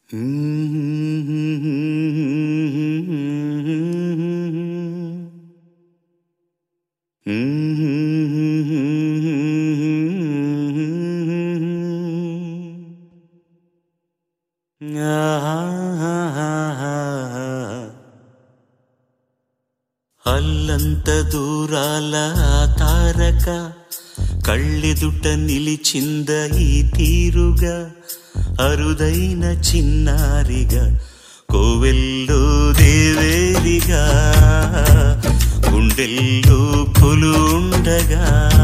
అల్లంత దూరాల ఆ తారక కళ్ళెదుట నిలిచింద ఈ తీరుగా అరుదైన చిన్నారిగా కోవెల్లో దేవేరిగా గుండెల్లో కొలు ఉండగా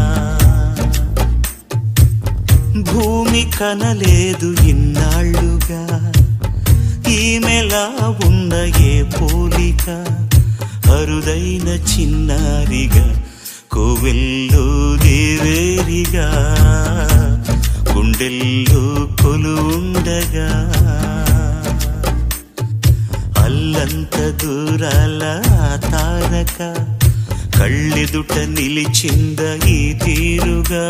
భూమి కనలేదు ఇన్నాళ్ళుగా ఈమెలా ఉన్న ఏ పోలిక అరుదైన చిన్నారిగా కోవెల్లో దేవేరిగా గుండెల్లో కొలు ఉండగా అల్లంత దూరాల ఆ తారక కళ్ళెదుట నిలిచింద ఈ తీరుగా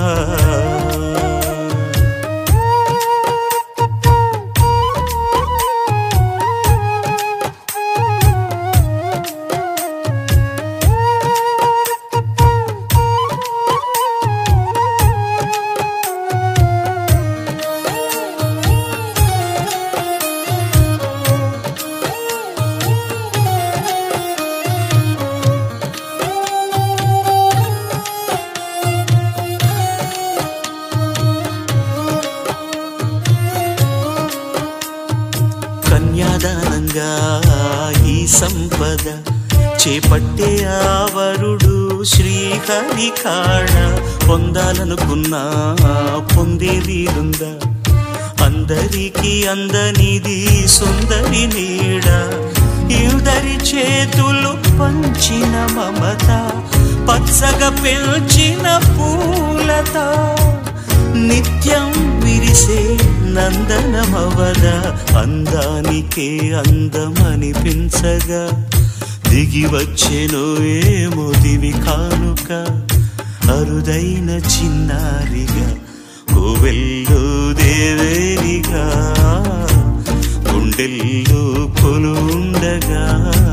కన్యాదానంగా ఈ సంపద చేపట్టే ఆవరుడు శ్రీహరి కాడ పొందాలనుకున్నా పొందే వీలుందా అందరికీ అందనిది సుందరి నీడ ఇద్దరి చేతులు పంచిన మమత పచ్చగా పెంచిన పూలత నిత్యం విరిసే నందనమవద అందానికే అందమనిపించగా దిగి వచ్చెను ఏమో దివి కానుక అరుదైన చిన్నారిగా కోవెల్లో దేవేరిగా గుండెల్లో కొలు ఉండగా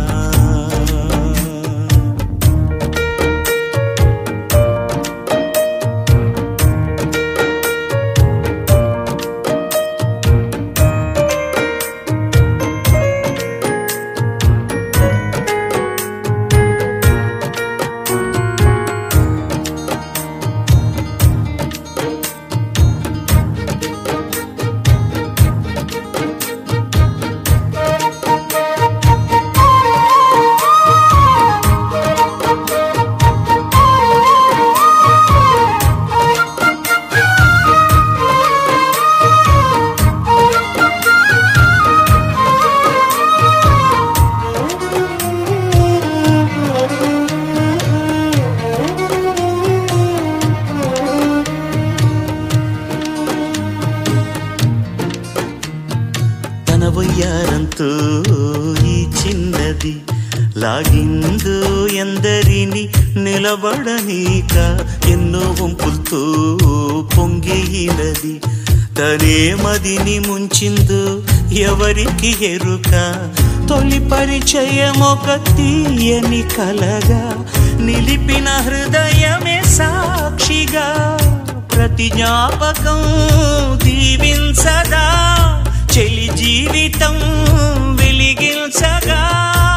తన వయ్యారంతో ఈ చిన్నది లాగిందో ఎందరిని నిలబడనీక ఎన్నో వంపులతో పొంగినది తనే మదిని ముంచిందో ఎవరికి ఎరుక తొలి పరిచయం ఒక తీయని కలగా నిలిపిన హృదయమే సాక్షిగా ప్రతి జ్ఞాపకం దీవించదా చెలి జీవితం వెలిగించగా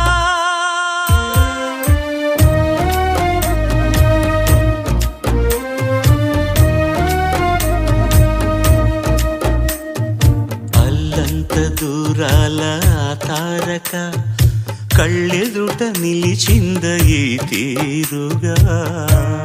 అల్లంత దూరాల ఆ తారక కళ్ళెదుట నిలిచింద ఈ తీరుగా